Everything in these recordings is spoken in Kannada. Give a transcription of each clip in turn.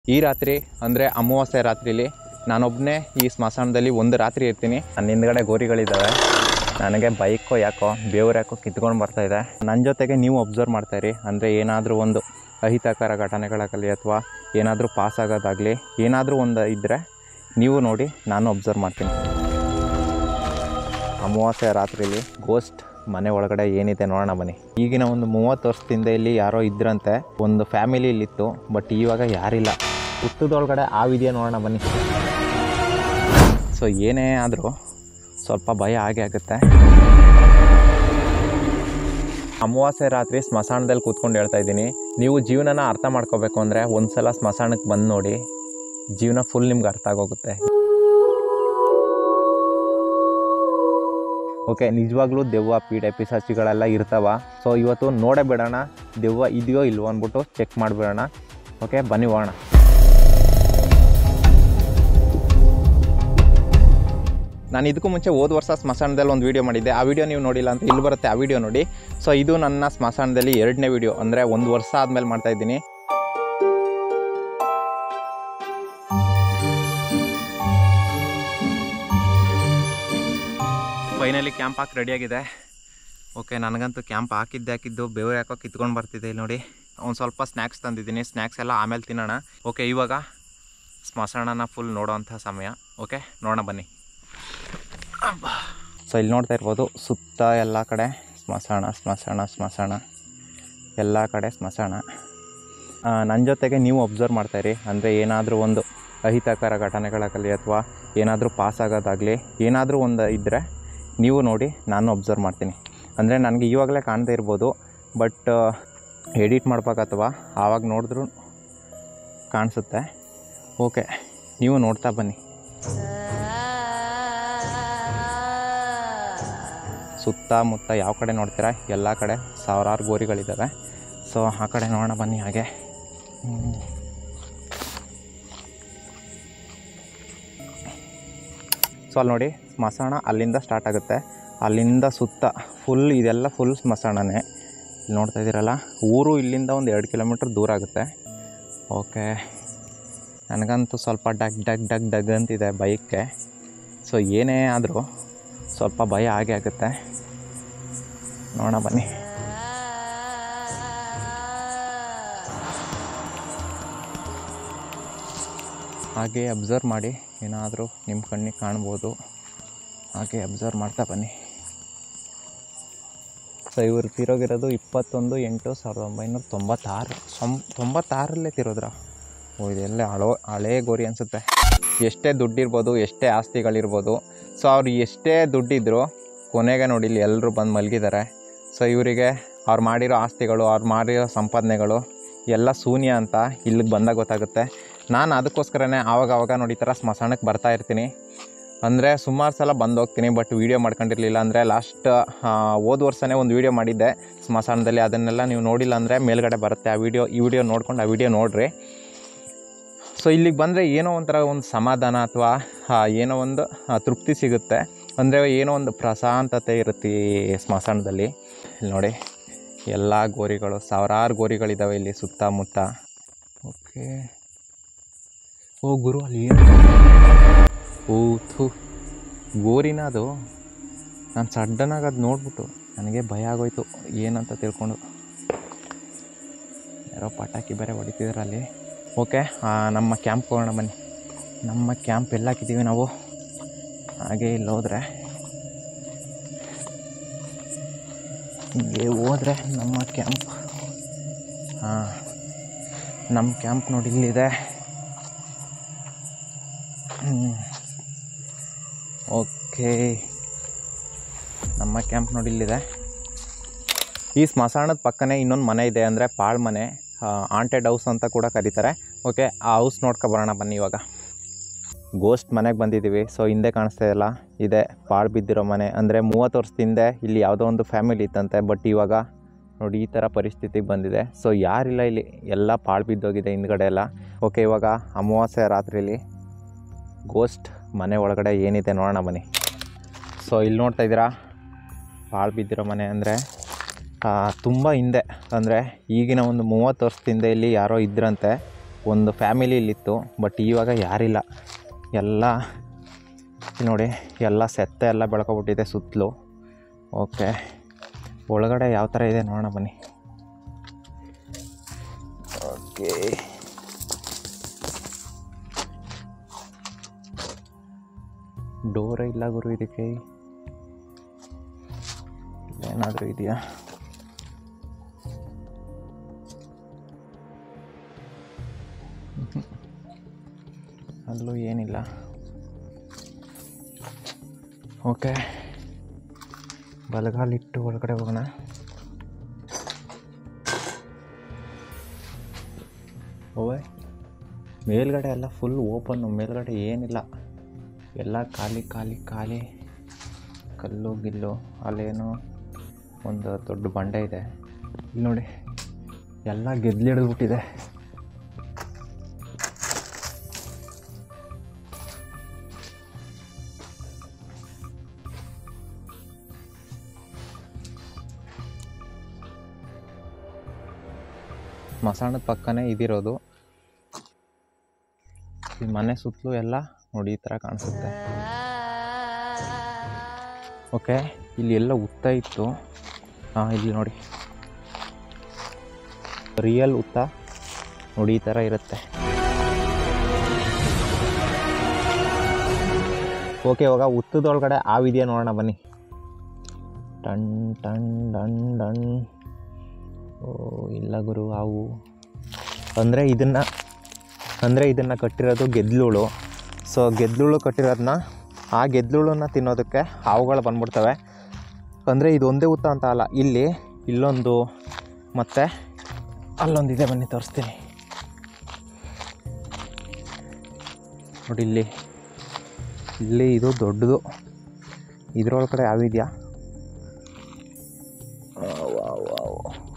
ಈ ರಾತ್ರಿ ಅಂದರೆ ಅಮಾವಾಸ್ಯೆ ರಾತ್ರಿಲಿ ನಾನೊಬ್ಬನೇ ಈ ಸ್ಮಶಾನದಲ್ಲಿ ಒಂದು ರಾತ್ರಿ ಇರ್ತೀನಿ ನನ್ನ ಹಿಂದ್ಗಡೆ ಗೋರಿಗಳಿದ್ದಾವೆ ನನಗೆ ಬೈಕೋ ಯಾಕೋ ಬೇವ್ರು ಯಾಕೋ ಕಿತ್ಕೊಂಡು ಬರ್ತಾ ಇದೆ ನನ್ನ ಜೊತೆಗೆ ನೀವು ಅಬ್ಸರ್ವ್ ಮಾಡ್ತಾಯಿರಿ ಅಂದರೆ ಏನಾದರೂ ಒಂದು ಅಹಿತಕರ ಘಟನೆಗಳಾಗಲಿ ಅಥವಾ ಏನಾದರೂ ಪಾಸ್ ಆಗೋದಾಗಲಿ ಏನಾದರೂ ಒಂದು ಇದ್ದರೆ ನೀವು ನೋಡಿ ನಾನು ಅಬ್ಸರ್ವ್ ಮಾಡ್ತೀನಿ ಅಮಾವಾಸ್ಯೆ ರಾತ್ರಿಲಿ ಗೋಸ್ಟ್ ಮನೆ ಒಳಗಡೆ ಏನಿದೆ ನೋಡೋಣ ಬನ್ನಿ ಈಗಿನ ಒಂದು ಮೂವತ್ತು ವರ್ಷದಿಂದ ಇಲ್ಲಿ ಯಾರೋ ಇದ್ರಂತೆ ಒಂದು ಫ್ಯಾಮಿಲಿ ಇಲ್ಲಿತ್ತು ಬಟ್ ಇವಾಗ ಯಾರಿಲ್ಲ ಹುಟ್ಟದೊಳಗಡೆ ಆ ವಿಡಿಯೋ ನೋಡೋಣ ಬನ್ನಿ ಸೊ ಏನೇ ಆದರೂ ಸ್ವಲ್ಪ ಭಯ ಆಗೇ ಆಗುತ್ತೆ ಅಮಾವಾಸ್ಯೆ ರಾತ್ರಿ ಸ್ಮಶಾನದಲ್ಲಿ ಕೂತ್ಕೊಂಡು ಹೇಳ್ತಾ ಇದ್ದೀನಿ ನೀವು ಜೀವನನ ಅರ್ಥ ಮಾಡ್ಕೋಬೇಕು ಅಂದರೆ ಒಂದ್ಸಲ ಸ್ಮಶಾನಕ್ಕೆ ಬಂದು ನೋಡಿ ಜೀವನ ಫುಲ್ ನಿಮ್ಗೆ ಅರ್ಥ ಆಗೋಗುತ್ತೆ ಓಕೆ ನಿಜವಾಗ್ಲೂ ದೆವ್ವ ಪೀಡೆ ಪಿಸಾಚಿಗಳೆಲ್ಲ ಇರ್ತಾವ ಸೊ ಇವತ್ತು ನೋಡೇ ಬಿಡೋಣ ದೆವ್ವ ಇದೆಯೋ ಇಲ್ವೋ ಅಂದ್ಬಿಟ್ಟು ಚೆಕ್ ಮಾಡಿಬಿಡೋಣ ಓಕೆ ಬನ್ನಿ ಹೋಗೋಣ ನಾನು ಇದಕ್ಕೂ ಮುಂಚೆ ಹೋದ ವರ್ಷ ಸ್ಮಶಾನದಲ್ಲಿ ಒಂದು ವೀಡಿಯೋ ಮಾಡಿದ್ದೆ ಆ ವಿಡಿಯೋ ನೀವು ನೋಡಿಲ್ಲ ಅಂತ ಇಲ್ಲಿ ಬರುತ್ತೆ ಆ ವಿಡಿಯೋ ನೋಡಿ ಸೊ ಇದು ನನ್ನ ಸ್ಮಶಾನದಲ್ಲಿ ಎರಡನೇ ವಿಡಿಯೋ ಅಂದರೆ ಒಂದು ವರ್ಷ ಆದಮೇಲೆ ಮಾಡ್ತಾ ಇದ್ದೀನಿ ಫೈನಲಿ ಕ್ಯಾಂಪ್ ಹಾಕಿ ರೆಡಿಯಾಗಿದೆ ಓಕೆ ನನಗಂತೂ ಕ್ಯಾಂಪ್ ಹಾಕಿದ್ದೆ ಹಾಕಿದ್ದು ಬೇವ್ರು ಯಾಕೋ ಕಿತ್ಕೊಂಡು ಬರ್ತಿದೆ ಇಲ್ಲಿ ನೋಡಿ ಒಂದು ಸ್ವಲ್ಪ ಸ್ನ್ಯಾಕ್ಸ್ ತಂದಿದ್ದೀನಿ ಸ್ನ್ಯಾಕ್ಸ್ ಎಲ್ಲ ಆಮೇಲೆ ತಿನ್ನೋಣ ಓಕೆ ಇವಾಗ ಸ್ಮಶಾನನ ಫುಲ್ ನೋಡೋವಂಥ ಸಮಯ ಓಕೆ ನೋಡೋಣ ಬನ್ನಿ ಸೊ ಇಲ್ಲಿ ನೋಡ್ತಾ ಇರ್ಬೋದು ಸುತ್ತ ಎಲ್ಲ ಕಡೆ ಸ್ಮಶಾನ ಸ್ಮಶಾನ ಸ್ಮಶಾನ ಎಲ್ಲ ಕಡೆ ಸ್ಮಶಾನ ನನ್ನ ಜೊತೆಗೆ ನೀವು ಅಬ್ಸರ್ವ್ ಮಾಡ್ತಾಯಿರಿ ಅಂದರೆ ಏನಾದರೂ ಒಂದು ಅಹಿತಕರ ಘಟನೆಗಳಾಗಲಿ ಅಥವಾ ಏನಾದರೂ ಪಾಸ್ ಆಗೋದಾಗಲಿ ಏನಾದರೂ ಒಂದು ಇದ್ದರೆ ನೀವು ನೋಡಿ ನಾನು ಅಬ್ಸರ್ವ್ ಮಾಡ್ತೀನಿ ಅಂದರೆ ನನಗೆ ಇವಾಗಲೇ ಕಾಣದೇ ಇರ್ಬೋದು ಬಟ್ ಎಡಿಟ್ ಮಾಡ್ಬೇಕು ಅಥವಾ ಆವಾಗ ನೋಡಿದ್ರೂ ಕಾಣಿಸುತ್ತೆ ಓಕೆ ನೀವು ನೋಡ್ತಾ ಬನ್ನಿ ಸುತ್ತಮುತ್ತ ಯಾವ ಕಡೆ ನೋಡ್ತೀರಾ ಎಲ್ಲ ಕಡೆ ಸಾವಿರಾರು ಗೋರಿಗಳಿದ್ದಾವೆ ಸೊ ಆ ಕಡೆ ನೋಡೋಣ ಬನ್ನಿ ಹಾಗೆ ಹ್ಮ್. ಸೊ ಅಲ್ಲಿ ನೋಡಿ ಸ್ಮಶಾನ ಅಲ್ಲಿಂದ ಸ್ಟಾರ್ಟ್ ಆಗುತ್ತೆ ಅಲ್ಲಿಂದ ಸುತ್ತ ಫುಲ್ ಇದೆಲ್ಲ ಫುಲ್ ಸ್ಮಶಾನನೇ ಇಲ್ಲಿ ನೋಡ್ತಾ ಇದ್ದೀರಲ್ಲ ಊರು ಇಲ್ಲಿಂದ ಒಂದು ಎರಡು ಕಿಲೋಮೀಟ್ರ್ ದೂರ ಆಗುತ್ತೆ ಓಕೆ ನನಗಂತೂ ಸ್ವಲ್ಪ ಡಗ್ ಡಗ್ ಡಗ್ ಡಗ್ ಅಂತಿದೆ ಬೈಕ್ಗೆ ಸೊ ಏನೇ ಆದರೂ ಸ್ವಲ್ಪ ಭಯ ಆಗೇ ಆಗುತ್ತೆ ನೋಡೋಣ ಬನ್ನಿ ಹಾಗೆ ಅಬ್ಸರ್ವ್ ಮಾಡಿ ಏನಾದರೂ ನಿಮ್ಮ ಕಣ್ಣಿಗೆ ಕಾಣ್ಬೋದು ಹಾಗೆ ಅಬ್ಸರ್ವ್ ಮಾಡ್ತಾ ಬನ್ನಿ ಸೊ ಇವರು ತಿರೋಗಿರೋದು ಇಪ್ಪತ್ತೊಂದು ಎಂಟು ಸಾವಿರದ ಒಂಬೈನೂರ ತೊಂಬತ್ತಾರು ಸೊಂ ತೊಂಬತ್ತಾರಲ್ಲೇ ತಿರೋದ್ರ ಓ ಇದೆಲ್ಲ ಹಳೋ ಹಳೇ ಗೋರಿ ಅನಿಸುತ್ತೆ ಎಷ್ಟೇ ದುಡ್ಡಿರ್ಬೋದು ಎಷ್ಟೇ ಆಸ್ತಿಗಳಿರ್ಬೋದು ಸೊ ಅವ್ರು ಎಷ್ಟೇ ದುಡ್ಡಿದ್ರು ಕೊನೆಗೆ ನೋಡಿ ಇಲ್ಲಿ ಎಲ್ಲರೂ ಬಂದು ಮಲಗಿದ್ದಾರೆ ಸೊ ಇವರಿಗೆ ಅವ್ರು ಮಾಡಿರೋ ಆಸ್ತಿಗಳು ಅವ್ರು ಮಾಡಿರೋ ಸಂಪಾದನೆಗಳು ಎಲ್ಲ ಶೂನ್ಯ ಅಂತ ಇಲ್ಲಿಗೆ ಬಂದಾಗ ಗೊತ್ತಾಗುತ್ತೆ ನಾನು ಅದಕ್ಕೋಸ್ಕರನೇ ಆವಾಗ ಆವಾಗ ನೋಡಿ ಈ ಥರ ಸ್ಮಶಾನಕ್ಕೆ ಬರ್ತಾ ಇರ್ತೀನಿ ಅಂದರೆ ಸುಮಾರು ಸಲ ಬಂದು ಹೋಗ್ತೀನಿ ಬಟ್ ವೀಡಿಯೋ ಮಾಡ್ಕೊಂಡಿರಲಿಲ್ಲ ಅಂದರೆ ಲಾಸ್ಟ್ ಹೋದ ವರ್ಷನೇ ಒಂದು ವೀಡಿಯೋ ಮಾಡಿದ್ದೆ ಸ್ಮಶಾನದಲ್ಲಿ ಅದನ್ನೆಲ್ಲ ನೀವು ನೋಡಿಲ್ಲ ಅಂದರೆ ಮೇಲ್ಗಡೆ ಬರುತ್ತೆ ಆ ವಿಡಿಯೋ ಈ ವಿಡಿಯೋ ನೋಡ್ಕೊಂಡು ಆ ವಿಡಿಯೋ ನೋಡಿರಿ ಸೊ ಇಲ್ಲಿಗೆ ಬಂದರೆ ಏನೋ ಒಂಥರ ಒಂದು ಸಮಾಧಾನ ಅಥವಾ ಏನೋ ಒಂದು ಆ, ತೃಪ್ತಿ ಸಿಗುತ್ತೆ ಅಂದರೆ ಏನೋ ಒಂದು ಪ್ರಶಾಂತತೆ ಇರುತ್ತೆ ಈ ಸ್ಮಶಾನದಲ್ಲಿ ಇಲ್ಲಿ ನೋಡಿ ಎಲ್ಲ ಗೋರಿಗಳು ಸಾವಿರಾರು ಗೋರಿಗಳಿದ್ದಾವೆ ಇಲ್ಲಿ ಸುತ್ತಮುತ್ತ ಓಕೆ ಓ ಗುರು ಅಲ್ಲಿ ಏನು ಓ ಥು ಗೋರಿನ ಅದು ನಾನು ಸಡ್ಡನಾಗಿ ಅದು ನೋಡ್ಬಿಟ್ಟು ನನಗೆ ಭಯ ಆಗೋಯ್ತು ಏನಂತ ತಿಳ್ಕೊಂಡು ಯಾರೋ ಪಟಾಕಿ ಬೇರೆ ಹೊಡಿತಿದ್ದಾರೆ ಅಲ್ಲಿ ಓಕೆ ನಮ್ಮ ಕ್ಯಾಂಪ್ ಹೋಗೋಣ ಬನ್ನಿ ನಮ್ಮ ಕ್ಯಾಂಪ್ ಎಲ್ಲ ಹಾಕಿದ್ದೀವಿ ನಾವು ಹಾಗೆ ಇಲ್ಲಿ ಹೋದರೆ ಹಿಂಗೆ ಹೋದರೆ ನಮ್ಮ ಕ್ಯಾಂಪ್ ಹಾಂ ನಮ್ಮ ಕ್ಯಾಂಪ್ ನೋಡಿ ಇಲ್ಲಿದೆ ಹ್ಮ್. ಓಕೆ ನಮ್ಮ ಕ್ಯಾಂಪ್ ನೋಡಿ ಇಲ್ಲಿದೆ ಈ ಸ್ಮಶಾನದ ಪಕ್ಕನೇ ಇನ್ನೊಂದು ಮನೆ ಇದೆ ಅಂದರೆ ಪಾಳ್ ಮನೆ ಆಂಟೆಡ್ ಹೌಸ್ ಅಂತ ಕೂಡ ಕರೀತಾರೆ ಓಕೆ ಆ ಹೌಸ್ ನೋಡ್ಕೊಬರೋಣ ಬನ್ನಿ ಇವಾಗ ಗೋಸ್ಟ್ ಮನೆಗೆ ಬಂದಿದ್ದೀವಿ ಸೊ ಹಿಂದೆ ಕಾಣಿಸ್ತಾ ಇದೆಯಲ್ಲ ಇದೆ ಪಾಳು ಬಿದ್ದಿರೋ ಮನೆ ಅಂದರೆ ಮೂವತ್ತು ವರ್ಷದ ಹಿಂದೆ ಇಲ್ಲಿ ಯಾವುದೋ ಒಂದು ಫ್ಯಾಮಿಲಿ ಇತ್ತಂತೆ ಬಟ್ ಇವಾಗ ನೋಡಿ ಈ ಥರ ಪರಿಸ್ಥಿತಿಗೆ ಬಂದಿದೆ ಸೊ ಯಾರಿಲ್ಲ ಇಲ್ಲಿ ಎಲ್ಲ ಪಾಳು ಬಿದ್ದೋಗಿದೆ ಹಿಂದ್ಗಡೆ ಎಲ್ಲ ಓಕೆ ಇವಾಗ ಅಮಾವಾಸ್ಯೆ ರಾತ್ರಿಲಿ ಗೋಸ್ಟ್ ಮನೆ ಒಳಗಡೆ ಏನಿದೆ ನೋಡೋಣ ಬನ್ನಿ ಸೊ ಇಲ್ಲಿ ನೋಡ್ತಾ ಇದ್ದೀರಾ ಪಾಳು ಬಿದ್ದಿರೋ ಮನೆ ಅಂದರೆ ತುಂಬ ಹಿಂದೆ ಅಂದರೆ ಈಗಿನ ಒಂದು ಮೂವತ್ತು ವರ್ಷದ ಹಿಂದೆ ಇಲ್ಲಿ ಯಾರೋ ಇದ್ರಂತೆ ಒಂದು ಫ್ಯಾಮಿಲಿಲಿತ್ತು ಬಟ್ ಇವಾಗ ಯಾರಿಲ್ಲ ಎಲ್ಲ ಇಲ್ಲಿ ನೋಡಿ ಎಲ್ಲ ಸೆತ್ತೆ ಎಲ್ಲ ಬೆಳ್ಕೊಬಿಟ್ಟಿದೆ ಸುತ್ತಲೂ ಓಕೆ ಒಳಗಡೆ ಯಾವ ಥರ ಇದೆ ನೋಡೋಣ ಬನ್ನಿ ಓಕೆ ಡೋರೇ ಇಲ್ಲ ಗುರು ಇದಕ್ಕೆ ಏನಾದರೂ ಇದೆಯಾ ಹ್ಮ್. ಅಲ್ಲೂ ಏನಿಲ್ಲ ಓಕೆ ಬಲಗಾಲಿಟ್ಟು ಒಳಗಡೆ ಹೋಗೋಣ ಓವೆ ಮೇಲ್ಗಡೆ ಎಲ್ಲ ಫುಲ್ ಓಪನ್ನು ಮೇಲ್ಗಡೆ ಏನಿಲ್ಲ ಎಲ್ಲ ಖಾಲಿ ಖಾಲಿ ಖಾಲಿ ಕಲ್ಲು ಗಿಲ್ಲು ಅಲ್ಲೇನೋ ಒಂದು ದೊಡ್ಡ ಬಂಡೆ ಇದೆ ಇಲ್ಲಿ ನೋಡಿ ಎಲ್ಲ ಗೆದ್ಲಿಡಿದ್ಬಿಟ್ಟಿದೆ ಸ್ಮಶಾನದ ಪಕ್ಕನೇ ಇದಿರೋದು ಈ ಮನೆ ಸುತ್ತಲೂ ಎಲ್ಲ ನೋಡಿ ಈ ಥರ ಕಾಣಿಸುತ್ತೆ ಓಕೆ ಇಲ್ಲಿ ಎಲ್ಲ ಉತ್ತ ಇತ್ತು ಹಾಂ ಇಲ್ಲಿ ನೋಡಿ ರಿಯಲ್ ಉತ್ತ ನೋಡಿ ಈ ಥರ ಇರುತ್ತೆ ಓಕೆ ಇವಾಗ ಉತ್ತದೊಳಗಡೆ ಹಾವಿದೆಯಾ ನೋಡೋಣ ಬನ್ನಿ ಟಣ್ ಟಣ್ ಡಣ್ ಡಣ್ ಓ ಇಲ್ಲ ಗುರು ಹಾವು ಅಂದರೆ ಇದನ್ನು ಅಂದರೆ ಇದನ್ನು ಕಟ್ಟಿರೋದು ಗೆದ್ಲುಳು ಸೊ ಗೆದ್ಲುಳು ಕಟ್ಟಿರೋದನ್ನ ಆ ಗೆದ್ಲುಳನ್ನ ತಿನ್ನೋದಕ್ಕೆ ಹಾವುಗಳು ಬಂದ್ಬಿಡ್ತವೆ ಅಂದರೆ ಇದು ಒಂದೇ ಉತ್ತ ಅಂತ ಅಲ್ಲ ಇಲ್ಲಿ ಇಲ್ಲೊಂದು ಮತ್ತು ಅಲ್ಲೊಂದಿದೆ ಬನ್ನಿ ತೋರಿಸ್ತೀನಿ ನೋಡಿ ಇಲ್ಲಿ ಇಲ್ಲಿ ಇದು ದೊಡ್ಡದು ಇದ್ರೊಳಗಡೆ ಯಾವಿದೆಯಾ ವಾವ್ ವಾವ್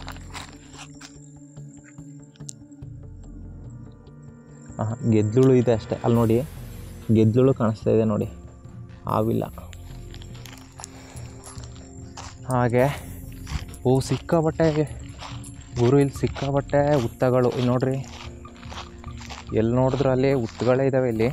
ಹಾಂ ಗೆದ್ಲುಳು ಇದೆ ಅಷ್ಟೇ ಅಲ್ಲಿ ನೋಡಿ ಗೆದ್ಲುಳು ಕಾಣಿಸ್ತಾ ಇದೆ ನೋಡಿ ಹಾವಿಲ್ಲ ಹಾಗೆ ಓ ಸಿಕ್ಕಾಬಟ್ಟೆ ಗುರು ಇಲ್ಲಿ ಸಿಕ್ಕಾಬಟ್ಟೆ ಉತ್ತಗಳು ಇಲ್ಲಿ ನೋಡ್ರಿ ಎಲ್ಲಿ ನೋಡಿದ್ರು ಅಲ್ಲಿ ಉತ್ತಗಳೇ ಇದ್ದಾವೆ ಇಲ್ಲಿ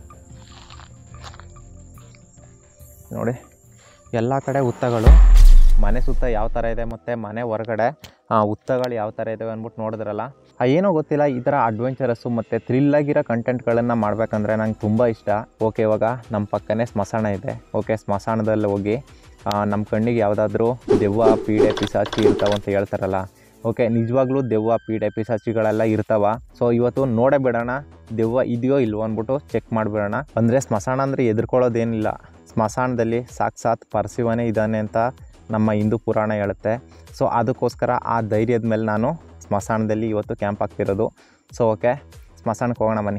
ನೋಡಿ ಎಲ್ಲ ಕಡೆ ಉತ್ತಗಳು ಮನೆ ಸುತ್ತ ಯಾವ ಥರ ಇದೆ ಮತ್ತು ಮನೆ ಹೊರಗಡೆ ಆ, ಉತ್ತಗಳು ಯಾವ ಥರ ಇದ್ದಾವೆ ಅಂದ್ಬಿಟ್ಟು ನೋಡಿದ್ರಲ್ಲ ಆ, ಏನೋ ಗೊತ್ತಿಲ್ಲ ಈ ಥರ ಅಡ್ವೆಂಚರಸ್ಸು ಮತ್ತು ಥ್ರಿಲ್ಲಾಗಿರೋ ಕಂಟೆಂಟ್ಗಳನ್ನು ಮಾಡಬೇಕಂದ್ರೆ ನಂಗೆ ತುಂಬ ಇಷ್ಟ ಓಕೆ ಇವಾಗ ನಮ್ಮ ಪಕ್ಕನೇ ಸ್ಮಶಾನ ಇದೆ ಓಕೆ ಸ್ಮಶಾನದಲ್ಲಿ ಹೋಗಿ ಆ, ನಮ್ಮ ಕಣ್ಣಿಗೆ ಯಾವುದಾದ್ರೂ ದೆವ್ವ ಪೀಡೆ ಪಿಸಾಚಿ ಇರ್ತಾವೆ ಅಂತ ಹೇಳ್ತಾರಲ್ಲ ಓಕೆ ನಿಜವಾಗ್ಲೂ ದೆವ್ವ ಪೀಡೆ ಪಿಸಾಚಿಗಳೆಲ್ಲ ಇರ್ತಾವ ಸೊ ಇವತ್ತು ನೋಡೇ ಬಿಡೋಣ ದೆವ್ವ ಇದೆಯೋ ಇಲ್ವೋ ಅಂದ್ಬಿಟ್ಟು ಚೆಕ್ ಮಾಡಿಬಿಡೋಣ ಅಂದರೆ ಸ್ಮಶಾನ ಅಂದರೆ ಎದುರ್ಕೊಳ್ಳೋದೇನಿಲ್ಲ ಸ್ಮಶಾನದಲ್ಲಿ ಸಾಕ್ಷಾತ್ ಪರಶಿವನೇ ಇದ್ದಾನೆ ಅಂತ ನಮ್ಮ ಹಿಂದೂ ಪುರಾಣ ಹೇಳುತ್ತೆ ಸೊ ಅದಕ್ಕೋಸ್ಕರ ಆ ಧೈರ್ಯದ ಮೇಲೆ ನಾನು ಸ್ಮಶಾನದಲ್ಲಿ ಇವತ್ತು ಕ್ಯಾಂಪ್ ಆಗ್ತಿರೋದು ಸೊ ಓಕೆ ಸ್ಮಶಾನಕ್ಕೆ ಹೋಗೋಣ ಬನ್ನಿ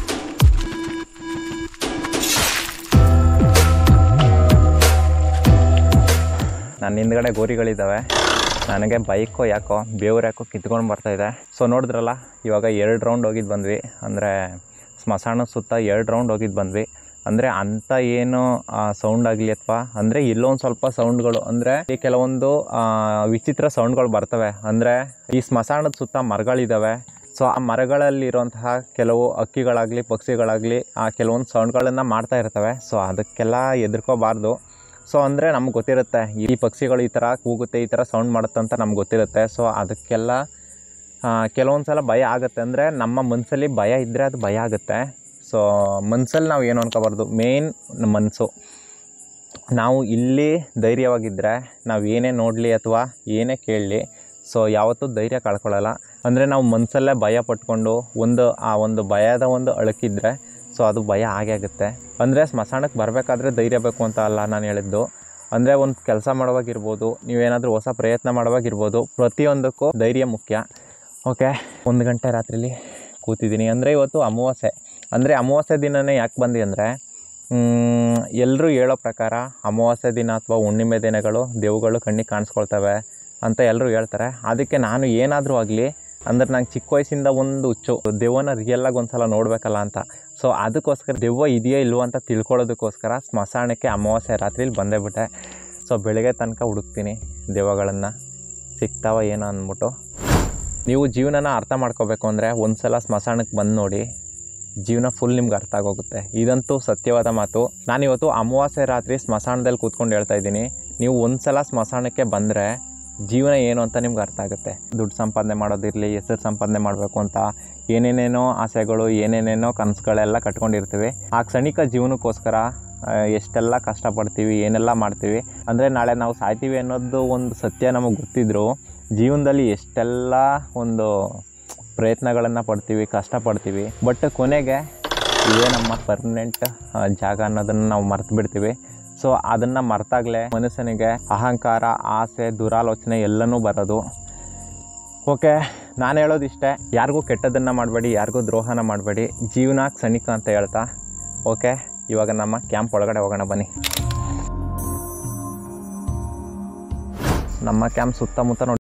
ನನ್ನ ಹಿಂದ್ಗಡೆ ಗೋರಿಗಳಿದ್ದಾವೆ ನನಗೆ ಬೈಕು ಯಾಕೋ ಬೇವ್ರು ಯಾಕೋ ಕಿತ್ಕೊಂಡು ಬರ್ತಾಯಿದೆ ಸೊ ನೋಡಿದ್ರಲ್ಲ ಇವಾಗ ಎರಡು ರೌಂಡ್ ಹೋಗಿದ್ದು ಬಂದ್ವಿ ಅಂದರೆ ಸ್ಮಶಾನದ ಸುತ್ತ ಎರಡು ರೌಂಡ್ ಹೋಗಿದ್ದು ಬಂದ್ವಿ ಅಂದರೆ ಅಂಥ ಏನು ಸೌಂಡ್ ಆಗಲಿ ಅಥವಾ ಅಂದರೆ ಇಲ್ಲೊಂದು ಸ್ವಲ್ಪ ಸೌಂಡ್ಗಳು ಅಂದರೆ ಈ ಕೆಲವೊಂದು ಆ, ವಿಚಿತ್ರ ಸೌಂಡ್ಗಳು ಬರ್ತವೆ ಅಂದರೆ ಈ ಸ್ಮಶಾನದ ಸುತ್ತ ಮರಗಳಿದ್ದಾವೆ ಸೊ ಆ ಮರಗಳಲ್ಲಿರುವಂತಹ ಕೆಲವು ಹಕ್ಕಿಗಳಾಗಲಿ ಪಕ್ಷಿಗಳಾಗಲಿ ಆ ಕೆಲವೊಂದು ಸೌಂಡ್ಗಳನ್ನು ಮಾಡ್ತಾ ಇರ್ತವೆ ಸೊ ಅದಕ್ಕೆಲ್ಲ ಹೆದರ್ಕೋಬಾರ್ದು ಸೊ ಅಂದರೆ ನಮ್ಗೆ ಗೊತ್ತಿರುತ್ತೆ ಈ ಪಕ್ಷಿಗಳು ಈ ಥರ ಕೂಗುತ್ತೆ ಈ ಥರ ಸೌಂಡ್ ಮಾಡುತ್ತೆ ಅಂತ ನಮ್ಗೆ ಗೊತ್ತಿರುತ್ತೆ ಸೊ ಅದಕ್ಕೆಲ್ಲ ಕೆಲವೊಂದು ಸಲ ಭಯ ಆಗುತ್ತೆ ಅಂದರೆ ನಮ್ಮ ಮನಸ್ಸಲ್ಲಿ ಭಯ ಇದ್ದರೆ ಅದು ಭಯ ಆಗುತ್ತೆ ಸೊ ಮನಸ್ಸಲ್ಲಿ ನಾವು ಏನು ಅನ್ಕೋಬಾರ್ದು ಮೇನ್ ಮನಸ್ಸು ನಾವು ಇಲ್ಲಿ ಧೈರ್ಯವಾಗಿದ್ದರೆ ನಾವು ಏನೇ ನೋಡಲಿ ಅಥವಾ ಏನೇ ಕೇಳಲಿ ಸೊ ಯಾವತ್ತೂ ಧೈರ್ಯ ಕಳ್ಕೊಳ್ಳಲ್ಲ ಅಂದರೆ ನಾವು ಮನಸ್ಸಲ್ಲೇ ಭಯ ಪಟ್ಕೊಂಡು ಒಂದು ಆ ಒಂದು ಭಯದ ಒಂದು ಅಳಕಿದ್ರೆ ಸೊ ಅದು ಭಯ ಆಗೇ ಆಗುತ್ತೆ ಅಂದರೆ ಸ್ಮಶಾನಕ್ಕೆ ಬರಬೇಕಾದ್ರೆ ಧೈರ್ಯ ಬೇಕು ಅಂತ ಅಲ್ಲ ನಾನು ಹೇಳಿದ್ದು ಅಂದರೆ ಒಂದು ಕೆಲಸ ಮಾಡುವಾಗಿರ್ಬೋದು ನೀವೇನಾದರೂ ಹೊಸ ಪ್ರಯತ್ನ ಮಾಡುವಾಗಿರ್ಬೋದು ಪ್ರತಿಯೊಂದಕ್ಕೂ ಧೈರ್ಯ ಮುಖ್ಯ ಓಕೆ ಒಂದು ಗಂಟೆ ರಾತ್ರಿಲಿ ಕೂತಿದ್ದೀನಿ ಅಂದರೆ ಇವತ್ತು ಅಮಾವಾಸ್ಯೆ ಅಂದರೆ ಅಮಾವಾಸ್ಯೆ ದಿನವೇ ಯಾಕೆ ಬಂದಿ ಅಂದರೆ ಎಲ್ಲರೂ ಹೇಳೋ ಪ್ರಕಾರ ಅಮಾವಾಸ್ಯೆ ದಿನ ಅಥವಾ ಹುಣ್ಣಿಮೆ ದಿನಗಳು ದೇವುಗಳು ಕಣ್ಣಿಗೆ ಕಾಣಿಸ್ಕೊಳ್ತವೆ ಅಂತ ಎಲ್ಲರೂ ಹೇಳ್ತಾರೆ ಅದಕ್ಕೆ ನಾನು ಏನಾದರೂ ಆಗಲಿ ಅಂದ್ರೆ ನಂಗೆ ಚಿಕ್ಕ ವಯಸ್ಸಿಂದ ಒಂದು ಹುಚ್ಚು ದೆವ್ವನ ರಿಯಲ್ಲಾಗಿ ಒಂದು ಸಲ ನೋಡಬೇಕಲ್ಲ ಅಂತ ಸೊ ಅದಕ್ಕೋಸ್ಕರ ದೆವ್ವ ಇದೆಯೋ ಇಲ್ವೋ ಅಂತ ತಿಳ್ಕೊಳ್ಳೋದಕ್ಕೋಸ್ಕರ ಸ್ಮಶಾನಕ್ಕೆ ಅಮಾವಾಸ್ಯೆ ರಾತ್ರಿಲಿ ಬಂದೇ ಬಿಟ್ಟೆ ಸೊ ಬೆಳಗ್ಗೆ ತನಕ ಹುಡುಕ್ತೀನಿ ದೆವ್ವಗಳನ್ನು ಸಿಗ್ತಾವ ಏನೋ ಅಂದ್ಬಿಟ್ಟು ನೀವು ಜೀವನನ ಅರ್ಥ ಮಾಡ್ಕೋಬೇಕು ಅಂದರೆ ಒಂದು ಸಲ ಸ್ಮಶಾನಕ್ಕೆ ಬಂದು ನೋಡಿ ಜೀವನ ಫುಲ್ ನಿಮ್ಗೆ ಅರ್ಥ ಆಗೋಗುತ್ತೆ ಇದಂತೂ ಸತ್ಯವಾದ ಮಾತು ನಾನಿವತ್ತು ಅಮಾವಾಸ್ಯೆ ರಾತ್ರಿ ಸ್ಮಶಾನದಲ್ಲಿ ಕೂತ್ಕೊಂಡು ಹೇಳ್ತಾ ಇದ್ದೀನಿ ನೀವು ಒಂದು ಸಲ ಸ್ಮಶಾನಕ್ಕೆ ಬಂದರೆ ಜೀವನ ಏನು ಅಂತ ನಿಮ್ಗೆ ಅರ್ಥ ಆಗುತ್ತೆ ದುಡ್ಡು ಸಂಪಾದನೆ ಮಾಡೋದಿರಲಿ ಹೆಸರು ಸಂಪಾದನೆ ಮಾಡಬೇಕು ಅಂತ ಏನೇನೇನೋ ಆಸೆಗಳು ಏನೇನೇನೋ ಕನಸುಗಳೆಲ್ಲ ಕಟ್ಕೊಂಡಿರ್ತೀವಿ ಆ ಕ್ಷಣಿಕ ಜೀವನಕ್ಕೋಸ್ಕರ ಆ, ಎಷ್ಟೆಲ್ಲ ಕಷ್ಟಪಡ್ತೀವಿ ಏನೆಲ್ಲ ಮಾಡ್ತೀವಿ ಅಂದರೆ ನಾಳೆ ನಾವು ಸಾಯ್ತೀವಿ ಅನ್ನೋದು ಒಂದು ಸತ್ಯ ನಮಗೆ ಗೊತ್ತಿದ್ರು ಜೀವನದಲ್ಲಿ ಎಷ್ಟೆಲ್ಲ ಒಂದು ಪ್ರಯತ್ನಗಳನ್ನು ಪಡ್ತೀವಿ ಕಷ್ಟಪಡ್ತೀವಿ ಬಟ್ ಕೊನೆಗೆ ಇದೇ ನಮ್ಮ ಪರ್ಮನೆಂಟ್ ಜಾಗ ಅನ್ನೋದನ್ನು ನಾವು ಮರ್ತು ಬಿಡ್ತೀವಿ ಸೊ ಅದನ್ನು ಮರ್ತಾಗಲೇ ಮನುಷ್ಯನಿಗೆ ಅಹಂಕಾರ ಆಸೆ ದುರಾಲೋಚನೆ ಎಲ್ಲನೂ ಬರೋದು ಓಕೆ ನಾನು ಹೇಳೋದಿಷ್ಟೇ ಯಾರಿಗೂ ಕೆಟ್ಟದನ್ನು ಮಾಡಬೇಡಿ ಯಾರಿಗೂ ದ್ರೋಹನ ಮಾಡಬೇಡಿ ಜೀವನ ಕ್ಷಣಿಕ ಅಂತ ಹೇಳ್ತಾ ಓಕೆ ಇವಾಗ ನಮ್ಮ ಕ್ಯಾಂಪ್ ಒಳಗಡೆ ಹೋಗೋಣ ಬನ್ನಿ ನಮ್ಮ ಕ್ಯಾಂಪ್ ಸುತ್ತಮುತ್ತ ನೋಡಿ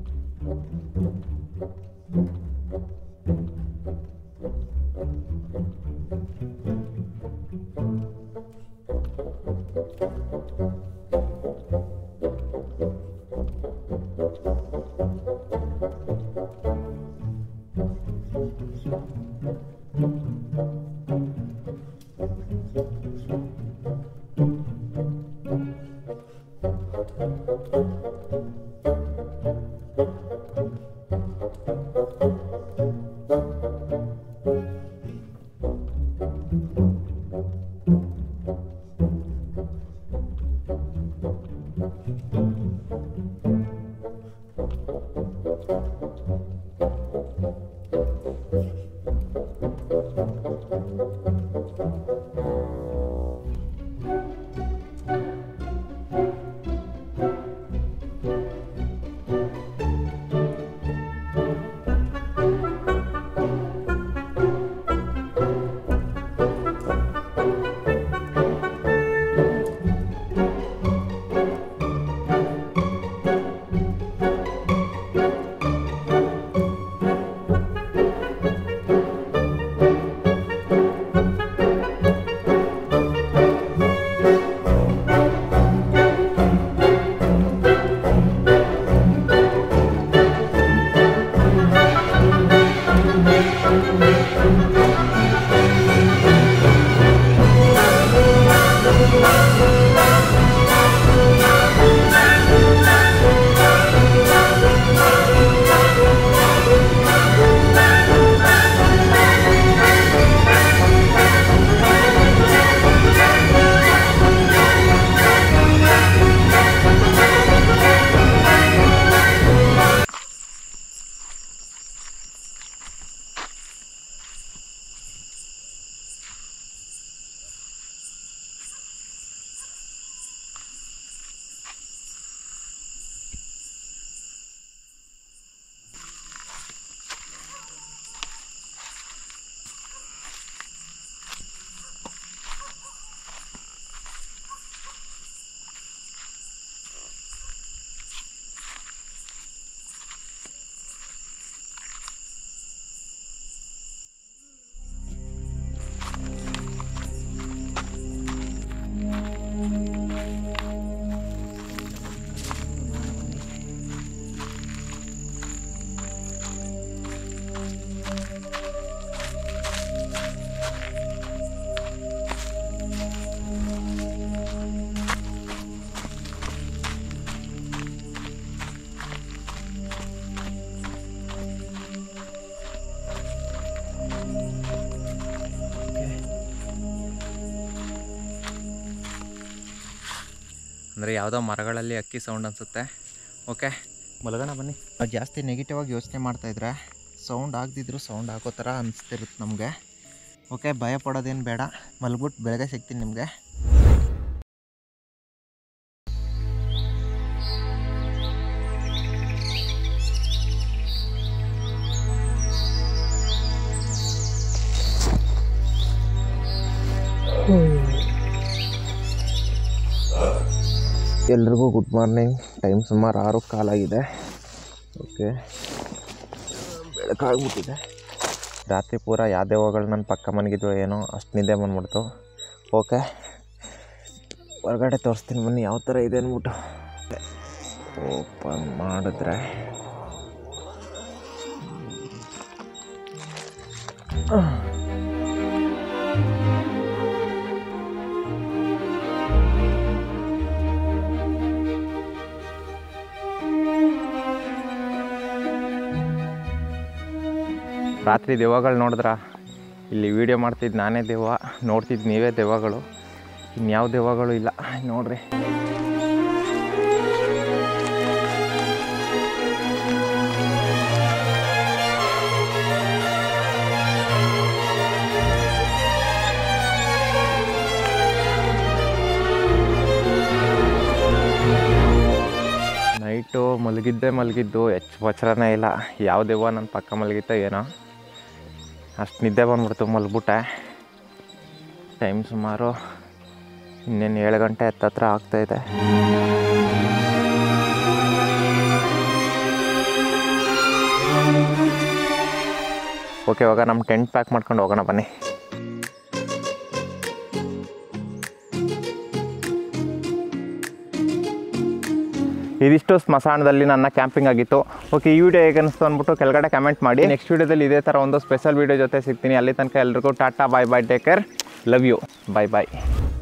ಅಂದರೆ ಯಾವುದೋ ಮರಗಳಲ್ಲಿ ಅಕ್ಕಿ ಸೌಂಡ್ ಅನಿಸುತ್ತೆ ಓಕೆ ಮಲಗೋಣ ಬನ್ನಿ ನಾವು ಜಾಸ್ತಿ ನೆಗೆಟಿವ್ ಆಗಿ ಯೋಚನೆ ಮಾಡ್ತಾಯಿದ್ರೆ ಸೌಂಡ್ ಆಗದಿದ್ರು ಸೌಂಡ್ ಹಾಕೋ ಥರ ಅನಿಸ್ತಿರುತ್ತೆ ನಮಗೆ ಓಕೆ ಭಯ ಪಡೋದೇನು ಬೇಡ ಮಲ್ಬಿಟ್ಟು ಬೆಳಗ್ಗೆ ಸಿಗ್ತೀನಿ ನಿಮಗೆ ಎಲ್ರಿಗೂ ಗುಡ್ ಮಾರ್ನಿಂಗ್ ಟೈಮ್ ಸುಮಾರು ಆರು ಕಾಲಾಗಿದೆ ಓಕೆ ಬೆಳಕಾಗ್ಬಿಟ್ಟಿದೆ ರಾತ್ರಿ ಪೂರ ಯಾವ ದೆವ್ವಗಳು ನನ್ನ ಪಕ್ಕ ಮನಗಿದ್ವು ಏನೋ ಅಷ್ಟು ನಿದ್ದೆ ಬಂದ್ಬಿಡ್ತು ಓಕೆ ಹೊರಗಡೆ ತೋರಿಸ್ತೀನಿ ಬನ್ನಿ ಯಾವ ಥರ ಇದೆ ಅಂದ್ಬಿಟ್ಟು ಓಪನ್ ಮಾಡಿದ್ರೆ ರಾತ್ರಿ ದೆವ್ವಗಳು ನೋಡಿದ್ರ ಇಲ್ಲಿ ವಿಡಿಯೋ ಮಾಡ್ತಿದ್ದು ನಾನೇ ದೆವ್ವ ನೋಡ್ತಿದ್ದು ನೀವೇ ದೆವ್ವಗಳು ಇನ್ಯಾವ ದೆವ್ವಗಳು ಇಲ್ಲ ನೋಡ್ರಿ ನೈಟು ಮಲಗಿದ್ದೇ ಮಲಗಿದ್ದು ಹೆಚ್ಚು ವಚರನೇ ಇಲ್ಲ ಯಾವ ದೆವ್ವ ನನ್ನ ಪಕ್ಕ ಮಲಗಿತ್ತೋ ಏನೋ ಅಷ್ಟು ನಿದ್ದೆ ಬಂದ್ಬಿಡ್ತು ಮಲ್ಬಿಟ್ಟೆ ಟೈಮ್ ಸುಮಾರು ಇನ್ನೇನು ಏಳು ಗಂಟೆ ಹತ್ತತ್ರ ಆಗ್ತಾಯಿದೆ ಓಕೆ ಇವಾಗ ನಮ್ಮ ಟೆಂಟ್ ಪ್ಯಾಕ್ ಮಾಡ್ಕೊಂಡು ಹೋಗೋಣ ಬನ್ನಿ ಇದಿಷ್ಟು ಸ್ಮಶಾನದಲ್ಲಿ ನನ್ನ ಕ್ಯಾಂಪಿಂಗ್ ಆಗಿತ್ತು ಓಕೆ ಈ ವಿಡಿಯೋ ಹೇಗೆ ಅನಿಸ್ತು ಅಂದ್ಬಿಟ್ಟು ಕೆಳಗಡೆ ಕಮೆಂಟ್ ಮಾಡಿ ನೆಕ್ಸ್ಟ್ ವಿಡಿಯೋದಲ್ಲಿ ಇದೇ ಥರ ಒಂದು ಸ್ಪೆಷಲ್ ವಿಡಿಯೋ ಜೊತೆ ಸಿಗ್ತೀನಿ ಅಲ್ಲಿ ತನಕ ಎಲ್ರಿಗೂ tata bye bye take care love you bye bye